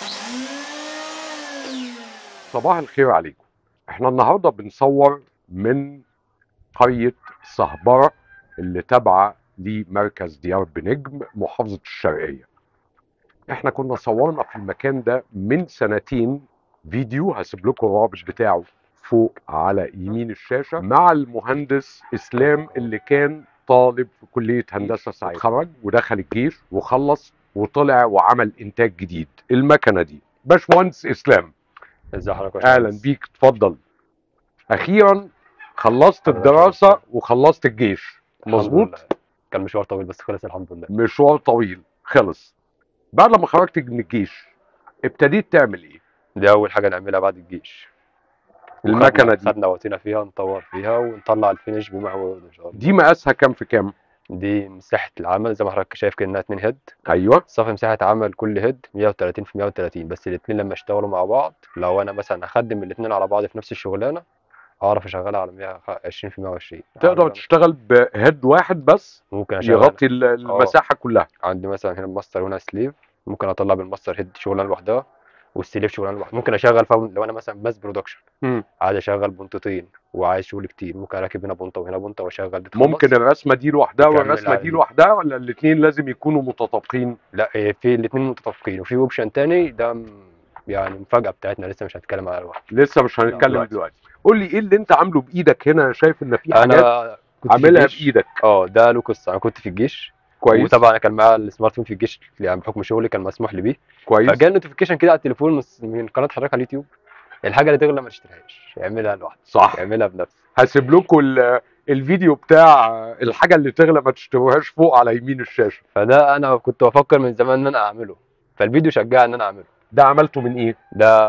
صباح الخير عليكم احنا النهارده بنصور من قرية صهبرة اللي تابعة لمركز ديار بنجم محافظة الشرقية احنا كنا صورنا في المكان ده من سنتين فيديو هسيب لكم الرابط بتاعه فوق على يمين الشاشة مع المهندس اسلام اللي كان طالب في كلية هندسة سعيد خرج ودخل الجيش وخلص وطلع وعمل انتاج جديد المكنة دي باشمهندس اسلام ازي حضرتك يا اهلا باشمهندس؟ بيك اتفضل اخيرا خلصت الدراسه وخلصت الجيش الحمد مظبوط لله. كان مشوار طويل بس خلص الحمد لله مشوار طويل خلص بعد لما خرجت من الجيش ابتديت تعمل ايه دي اول حاجه نعملها بعد الجيش المكنه وخدنا- دي خدنا وقتنا فيها نطور فيها ونطلع الفينش بما هو يرضي ان شاء الله دي مقاسها كام في كام دي مساحه العمل زي ما حضرتك شايف كانها اتنين هيد ايوه صافي مساحه عمل كل هيد 130 في 130 بس الاتنين لما اشتغلوا مع بعض لو انا مثلا اخدم الاتنين على بعض في نفس الشغلانه اعرف اشغلها على 120 في 120 تقدر عندي- تشتغل بهيد واحد بس ممكن اشغل يغطي ال- المساحه كلها عندي مثلا هنا الماستر وهنا سليف ممكن اطلع بالماستر هيد شغلانه لوحدها والسليف شغلانه لوحدها ممكن اشغل فيها لو انا مثلا ماس برودكشن مم. عايز اشغل بنطتين وعايز شغل كتير ممكن اركب هنا بنطه وهنا بنطه واشغل دي ممكن تخلص. الرسمه دي لوحدها تكمل والرسمه دي عادي. لوحدها ولا الاثنين لازم يكونوا متطابقين لا إيه، في الاثنين متفقين وفي اوبشن تاني ده م- يعني مفاجاه بتاعتنا لسه مش هنتكلم عليها دلوقتي لسه مش هنتكلم دلوقتي. دلوقتي قول لي ايه اللي انت عامله بايدك هنا أنا شايف ان في حاجات انا كنت في عاملها الجيش. بايدك اه ده له قصه انا كنت في الجيش كويس وطبعا انا كان معايا السمارت فون في الجيش يعني بحكم شغلي كان مسموح لي بيه كويس فجاني نوتيفيكيشن كده على التليفون من- من قناه حضرتك على اليوتيوب الحاجه اللي تغلى ما تشتريهاش اعملها لوحدك صح اعملها بنفسك هسيب لكم ال- الفيديو بتاع الحاجه اللي تغلى ما تشتروهاش فوق على يمين الشاشه فده انا كنت بفكر من زمان ان انا اعمله فالفيديو شجعني ان انا اعمله ده عملته من ايه ده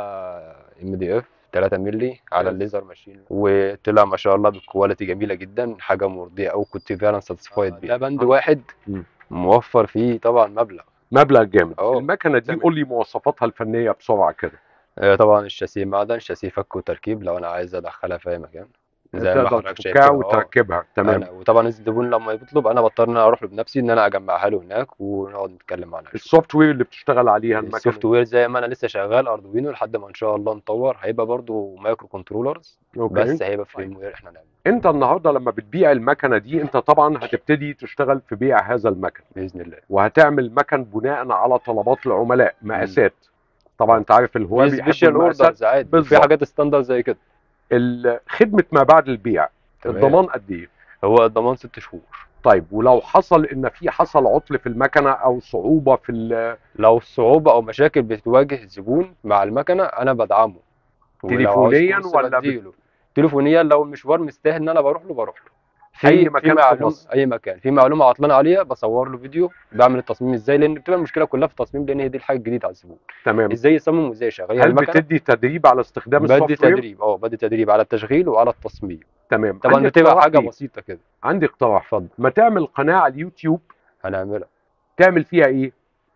ام دي اف 3 مللي على الليزر ماشين وطلع ما شاء الله بكواليتي جميله جدا حاجه مرضيه او كنت فعلا ساتسفايد بيه ده بند واحد مم. موفر فيه طبعا مبلغ مبلغ جامد اه. المكنه دي تمام. قول لي مواصفاتها الفنيه بسرعه كده آه، طبعا الشاسيه معدن شاسيه فك وتركيب لو انا عايز ادخلها في اي مكان زي ما تقدر حضرتك شايف تفكها كده اه. وتركبها تمام أنا وطبعا الزبون لما يطلب انا بضطر ان انا اروح له بنفسي ان انا اجمعها له هناك ونقعد نتكلم عنها السوفت وير اللي بتشتغل عليها السوفت المكنه وير زي ما انا لسه شغال اردوينو لحد ما ان شاء الله نطور هيبقى برضو مايكرو كنترولرز اوكي بس هيبقى فريم وير احنا نعمله انت النهارده لما بتبيع المكنه دي انت طبعا هتبتدي تشتغل في بيع هذا المكن باذن الله وهتعمل مكن بناء على طلبات العملاء مقاسات طبعا انت عارف الهواة في بيحبوا سبيشال المقاسات اوردرز عادي في بالظبط. حاجات ستاندرد زي كده ال- خدمه ما بعد البيع تمام. الضمان قد ايه هو الضمان ست شهور طيب ولو حصل ان في حصل عطل في المكنه او صعوبه في ال- لو صعوبه او مشاكل بتواجه الزبون مع المكنه انا بدعمه ولو تليفونياً عاوز كورس ولا بت- بديله. تليفونيا لو المشوار مستاهل ان انا بروح له بروح له في أي في مكان في معلومة مصر. اي مكان في معلومه عطلان عليها بصور له فيديو بعمل التصميم ازاي لان بتبقى المشكله كلها في التصميم لان هي دي الحاجه الجديده على الزبون تمام ازاي يصمم وازاي يشغل هي هل المكنه بتدي تدريب على استخدام بدي السوفت وير تدريب اه بدي تدريب على التشغيل وعلى التصميم تمام طبعا عندي بتبقى اقتراح حاجه ليك. بسيطه كده عندي اقتراح اتفضل ما تعمل قناه على اليوتيوب هنعملها تعمل فيها ايه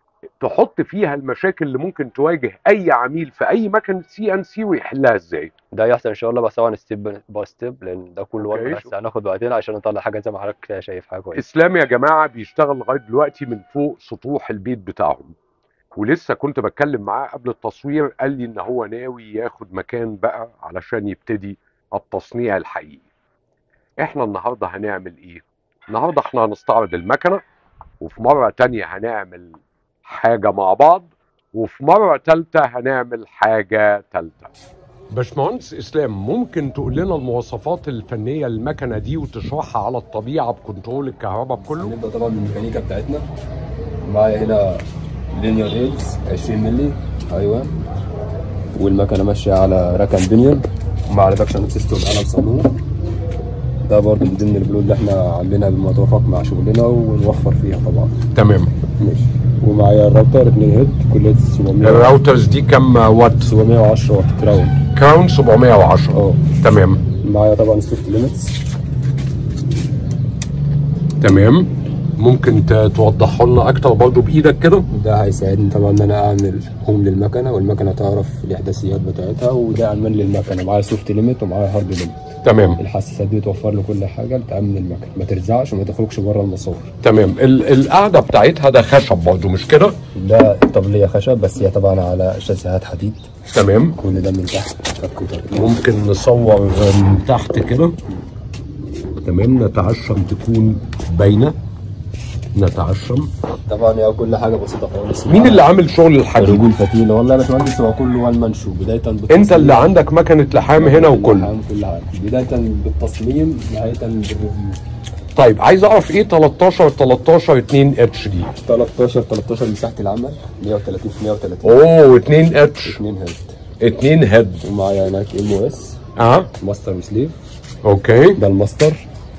تحط فيها المشاكل اللي ممكن تواجه اي عميل في اي مكنه سي ان سي ويحلها ازاي ده يحصل ان شاء الله بس طبعا ستيب باي ستيب لان ده كله أوكي. وقت بس هناخد وقتنا عشان نطلع حاجه زي ما حضرتك كده شايف حاجه كويسه اسلام يا جماعه بيشتغل لغايه دلوقتي من فوق سطوح البيت بتاعهم ولسه كنت بتكلم معاه قبل التصوير قال لي ان هو ناوي ياخد مكان بقى علشان يبتدي التصنيع الحقيقي احنا النهارده هنعمل ايه النهارده احنا هنستعرض المكنه وفي مره تانية هنعمل حاجه مع بعض وفي مره تالتة هنعمل حاجه تالتة باشمهندس اسلام ممكن تقول لنا المواصفات الفنيه للمكنه دي وتشرحها على الطبيعه بكنترول الكهرباء بكله نبدا طبعا بالميكانيكا بتاعتنا معايا هنا لينير هيلز 20 مللي ايوه والمكنه ماشيه على ركن بنيون ومع ريدكشن سيستم على الصالون ده برضه من ضمن البلود اللي احنا عاملينها بالمتوافق مع شغلنا ونوفر فيها طبعا تمام ماشي ومعايا الراوتر 2 هيد كليه 700 الراوترز دي كام وات 710 واحد كراون كراون 710 اه تمام معايا طبعا السوفت ليميتس تمام ممكن ت- توضحه لنا اكتر برضه بايدك كده ده هيساعدني طبعا ان انا اعمل هوم للمكنه والمكنه تعرف الاحداثيات بتاعتها وده عنوان للمكنه معايا سوفت ليميت ومعايا هارد ليميت تمام الحساسات دي توفر له كل حاجه لتامن المكنه ما ترزعش وما تخرجش بره المسار تمام ال- القاعده بتاعتها ده خشب برضه مش كده ده طبليه خشب بس هي طبعا على شاسيهات حديد تمام كل ده من تحت فك وتركيب. ممكن نصور من تحت كده تمام نتعشم تكون باينه نتعشم طبعا هي كل حاجه بسيطه خالص مين اللي عامل شغل الحديد رجول فتيله والله يا باشمهندس هو كله وان مان شو بدايه بالتصميم انت اللي عندك مكنه لحام هنا وكله اللحام كل حاجه بدايه بالتصميم نهايه بالريفيو طيب عايز اعرف ايه 13 13 2 اتش دي 13 13 مساحه العمل 130 في 130 اوه 2 اتش 2 هيد 2 هيد ومعايا هناك ام او اس اه ماستر وسليف اوكي ده الماستر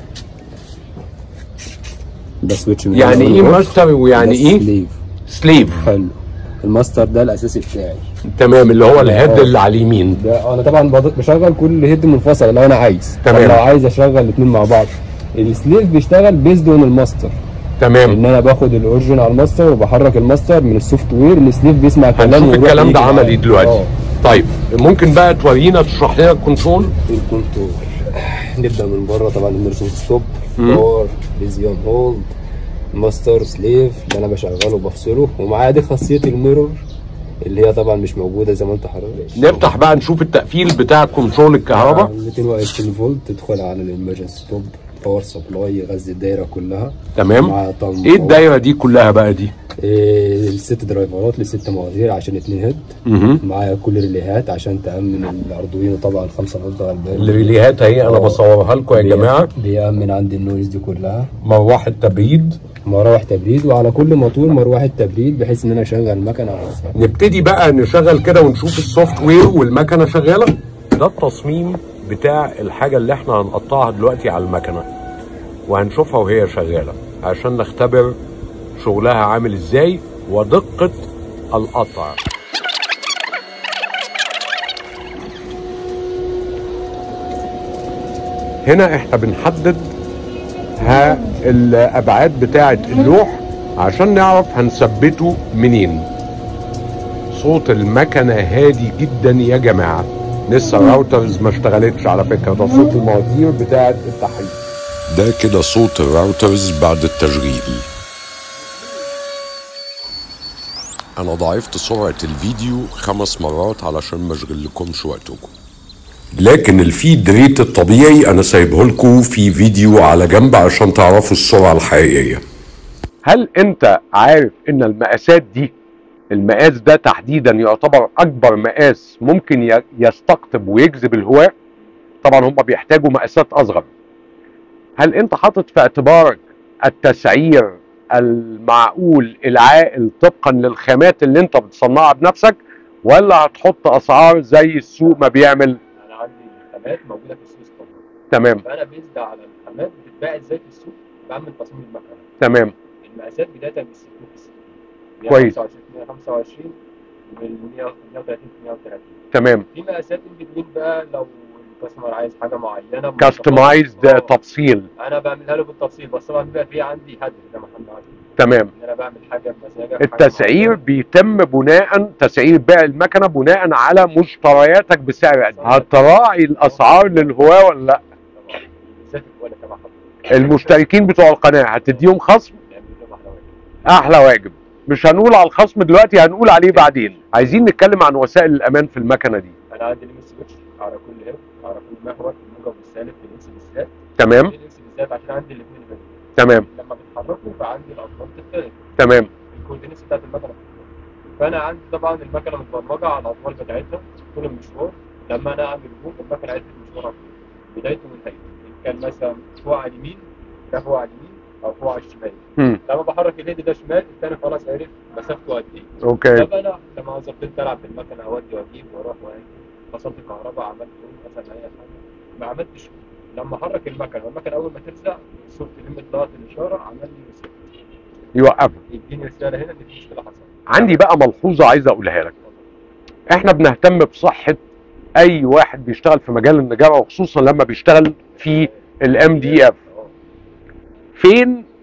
ده سويتش من يعني هنا ايه والأوف. ماستر ويعني ده ايه سليف سليف حلو الماستر ده الاساسي بتاعي تمام اللي هو الهيد آه. اللي على اليمين ده انا طبعا بض- بشغل كل هيد منفصل لو انا عايز تمام. طب لو عايز اشغل الاثنين مع بعض السليف بيشتغل بيزد اون الماستر تمام ان انا باخد الاوريجن على الماستر وبحرك الماستر من السوفت وير السليف بيسمع كلام هنشوف ويروح الكلام يجي ده عملي معايا. دلوقتي اه طيب ممكن بقى تورينا تشرح لنا الكنترول الكنترول نبدا من بره طبعا الامرجنسي ستوب باور ليزيوم هولد ماستر سليف اللي انا بشغله وبفصله ومعايا دي خاصيه الميرور اللي هي طبعا مش موجوده زي ما انت حضرتك نفتح بقى نشوف التقفيل بتاع كنترول الكهرباء 220 فولت تدخل على الامرجنسي ستوب باور سبلاي يغذي الدايره كلها تمم معايا طقم ايه الدايره دي كلها بقى دي إيه الست درايفرات لست مواتير عشان اتنين هيد مهم. معايا كل ريليهات عشان تامن الاردوينو طبعا 5 فولت غلبان الريليهات اهي انا اه. بصورها لكم يا بي- جماعه بيأمن عندي النويز دي كلها مروحه تبريد مراوح تبريد وعلى كل موتور مروحه تبريد بحيث ان انا اشغل المكنه على نفسها. نبتدي بقى نشغل كده ونشوف السوفت وير والمكنه شغاله ده التصميم بتاع الحاجه اللي احنا هنقطعها دلوقتي على المكنه وهنشوفها وهي شغاله عشان نختبر شغلها عامل ازاي ودقه القطع هنا احنا بنحدد ها الابعاد بتاعه اللوح عشان نعرف هنثبته منين صوت المكنه هادي جدا يا جماعه لسه الراوترز ما اشتغلتش على فكره ده صوت المواتير بتاعه التحريك ده كده صوت الراوترز بعد التشغيل انا ضاعفت سرعة الفيديو خمس مرات علشان ما اشغلكمش وقتكم لكن الفيد ريت الطبيعي انا سايبه لكم في فيديو على جنب عشان تعرفوا السرعة الحقيقية هل انت عارف ان المقاسات دي المقاس ده تحديدا يعتبر اكبر مقاس ممكن ي- يستقطب ويجذب الهواء طبعا هم بيحتاجوا مقاسات اصغر هل انت حاطط في اعتبارك التسعير المعقول العاقل طبقا للخامات اللي انت بتصنعها بنفسك ولا هتحط اسعار زي السوق ما بيعمل انا عندي الخامات موجوده في السوق طبعا تمام فانا بيزد على الخامات بتتباع ازاي في السوق بعمل تصميم المكنه تمام المقاسات بدايه من 60 في 60 كويس. 125 من 130 في 130 تمام في مقاسات ان بتوين بقى لو الكاستمر عايز حاجه معينه كاستمايزد آه، تفصيل انا بعملها له بالتفصيل بس طبعا بيبقى في عندي هدف زي ما احنا عارفين تمام ان انا بعمل حاجه بمزاجك حاجة التسعير معينة. بيتم بناء تسعير بيع المكنه بناء على مشترياتك بسعر قد هتراعي الاسعار للهواة ولا لا طبعا بالذات الكواليتي تبع حضرتك المشتركين بتوع القناه هتديهم خصم نعمل لهم احلى واجب. احلى واجب مش هنقول على الخصم دلوقتي هنقول عليه بعدين عايزين نتكلم عن وسائل الامان في المكنه دي انا عندي ليميت سويتش على كل هيد على كل محور الموجب والسالب في الانس بالذات تمام الانس بالذات عشان عندي الاثنين هيد تمام لما بيتحركوا فعندي الاطوال بتختلف تمام الكوردينيتس بتاعت المكنه بتختلف فانا عندي طبعا المكنه متبرمجه على الاطوال بتاعتها طول المشوار لما انا اعمل بوم المكنه عرفت مشوارها فين بدايته ونهايته ان كان مثلا فوق على اليمين ده فوق على اليمين او فوق على الشمال مم. لما بحرك اليد ده شمال الثاني خلاص عرف مسافته قد ايه اوكي ده بقى انا لما ظبطت العب بالمكنه اودي واجيب واروح واجي فصلت الكهرباء عملت ايه مثلا اي حاجه ما عملتش لما حرك المكنه والمكنه اول ما تلزق السوفت ليميت ضغط الاشاره عمل لي ريست يوقفها يديني رساله هنا ان في مشكله حصلت عندي بقى ملحوظه عايز اقولها لك احنا بنهتم بصحه اي واحد بيشتغل في مجال النجاره وخصوصا لما بيشتغل في الام دي اف فين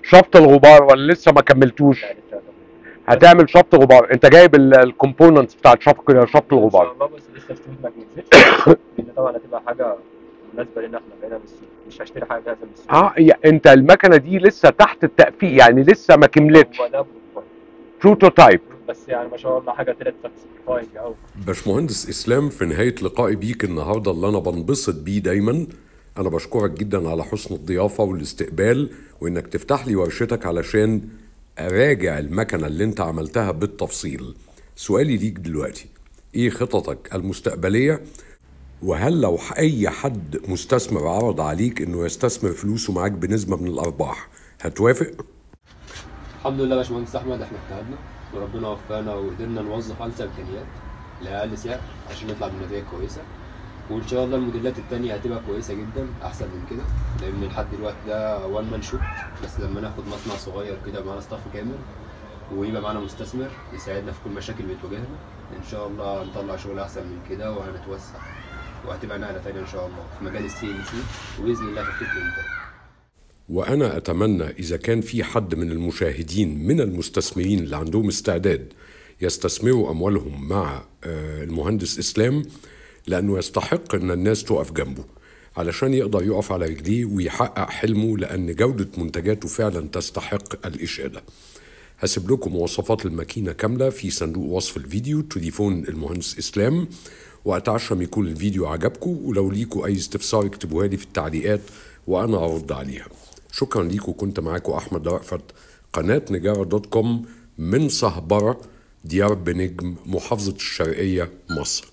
شفط الغبار ولا لسه ما كملتوش لا لسه هتعمل شفط غبار انت جايب الكومبوننتس بتاعت شفط شفط ان الغبار شاء الله بس لسه الفلوس ما نزلتش لان طبعا هتبقى حاجه مناسبه لنا احنا بقينا من السوق مش هشتري حاجه جاهزه من السوق اه يا- انت المكنه دي لسه تحت التقفيل يعني لسه ما كملتش هو ده بروتوتايب بروتوتايب بس يعني ما شاء الله حاجه طلعت ساتسفايد قوي باشمهندس اسلام في نهايه لقائي بيك النهارده اللي انا بنبسط بيه دايما انا بشكرك جدا على حسن الضيافه والاستقبال وانك تفتح لي ورشتك علشان اراجع المكنه اللي انت عملتها بالتفصيل سؤالي ليك دلوقتي ايه خططك المستقبليه وهل لو اي حد مستثمر عرض عليك انه يستثمر فلوسه معاك بنسبه من الارباح هتوافق الحمد لله يا باشمهندس احمد احنا اجتهدنا وربنا وفقنا وقدرنا نوظف انسب امكانيات لاقل سعر عشان نطلع بنتائج كويسه وان شاء الله الموديلات التانية هتبقى كويسه جدا احسن من كده لان لحد دلوقتي ده وان مان شوت بس لما ناخد مصنع صغير كده معانا ستاف كامل ويبقى معانا مستثمر يساعدنا في كل مشاكل بتواجهنا ان شاء الله هنطلع شغل احسن من كده وهنتوسع وهتبقى نقله تانية ان شاء الله في مجال السي ان سي وباذن الله تخطيط الانتاج وأنا أتمنى إذا كان في حد من المشاهدين من المستثمرين اللي عندهم استعداد يستثمروا أموالهم مع آه، المهندس إسلام لأنه يستحق أن الناس تقف جنبه علشان يقدر يقف على رجليه ويحقق حلمه لأن جودة منتجاته فعلا تستحق الإشادة هسيب لكم مواصفات الماكينة كاملة في صندوق وصف الفيديو تليفون المهندس إسلام وأتعشم يكون الفيديو عجبكم ولو ليكوا أي استفسار اكتبوها لي في التعليقات وأنا أرد عليها شكرا ليكم كنت معاكم أحمد رأفت قناة نجارة دوت كوم من صهبرة ديار بنجم محافظة الشرقية مصر